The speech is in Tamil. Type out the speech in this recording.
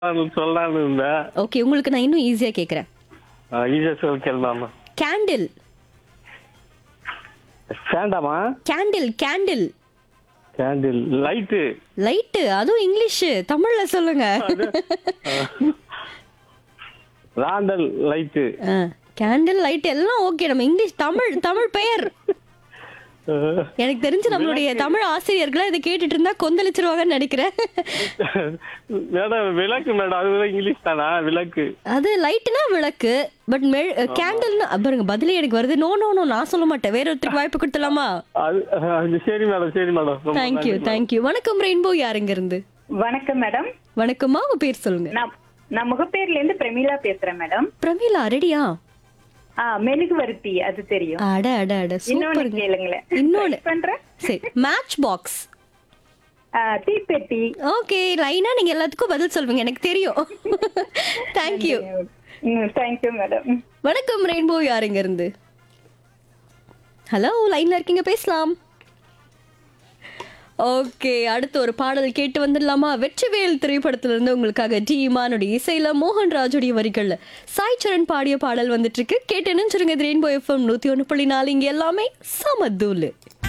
சொல்லலாம்னு இருந்தேன் ஓகே உங்களுக்கு நான் இன்னும் ஈஸியா கேக்குறேன் ஈஸியா சொல் கேள்வாமா கேண்டில் வேண்டாமா candle candle candle light light அதுவும் இங்கிலீஷ் தமிழ்ல சொல்லுங்க ராண்டல் லைட்டு கேண்டில் லைட் எல்லாம் ஓகே நம்ம இங்கிலீஷ் தமிழ் தமிழ் பெயர் எனக்கு தெரிஞ்சு நம்மளுடைய தமிழ் ஆசிரியர்களா இதை கேட்டுட்டு இருந்தா கொந்தளிச்சிருவாங்கன்னு நினைக்கிறேன் மேடம் விளக்கு மேடம் அது இங்கிலீஷ் தானா விளக்கு அது லைட்னா விளக்கு பட் கேண்டில்னா பாருங்க பதிலே எனக்கு வருது நோ நோ நோ நான் சொல்ல மாட்டேன் வேற ஒருத்தருக்கு வாய்ப்பு கொடுத்துலாமா அது அது சரி மேடம் சரி மேடம் ரொம்ப தேங்க்யூ நன்றி தேங்க்யூ வணக்கம் ரெயின்போ யாருங்க இருந்து வணக்கம் மேடம் வணக்கம்மா உங்க பேர் சொல்லுங்க நான் நான் முகப்பேர்ல இருந்து பிரமீளா பேசுறேன் மேடம் பிரமீளா ரெடியா ஆ மெழுகுவர்த்தி அது தெரியும் அட அட அட இன்னொன்னு சூப்பர் கேளுங்களேன் இன்னொன்னு Try பண்றேன் சரி மேட்ச் பாக்ஸ் ஆ, தீப்பெட்டி ஓகே லைனா நீங்க எல்லாத்துக்கும் பதில் சொல்வீங்க எனக்கு தெரியும் தேங்க்யூ தேங்க்யூ மேடம் வணக்கம் ரெயின்போ யாருங்க இருந்து ஹலோ லைன்ல இருக்கீங்க பேசலாம் ஓகே அடுத்து ஒரு பாடல் கேட்டு வந்துடலாமா வெற்றிவேல் திரைப்படத்துல இருந்து உங்களுக்காக டி இமானுடைய இசையில மோகன் ராஜுடைய வரிகள்ல சாய் சரண் பாடிய பாடல் வந்துட்டு இருக்கு கேட்டு நினைச்சிருங்க ரெயின்போ எஃப்எம் நூத்தி ஒன்று புள்ளி நாலு இங்க எல்லாமே சமதூலு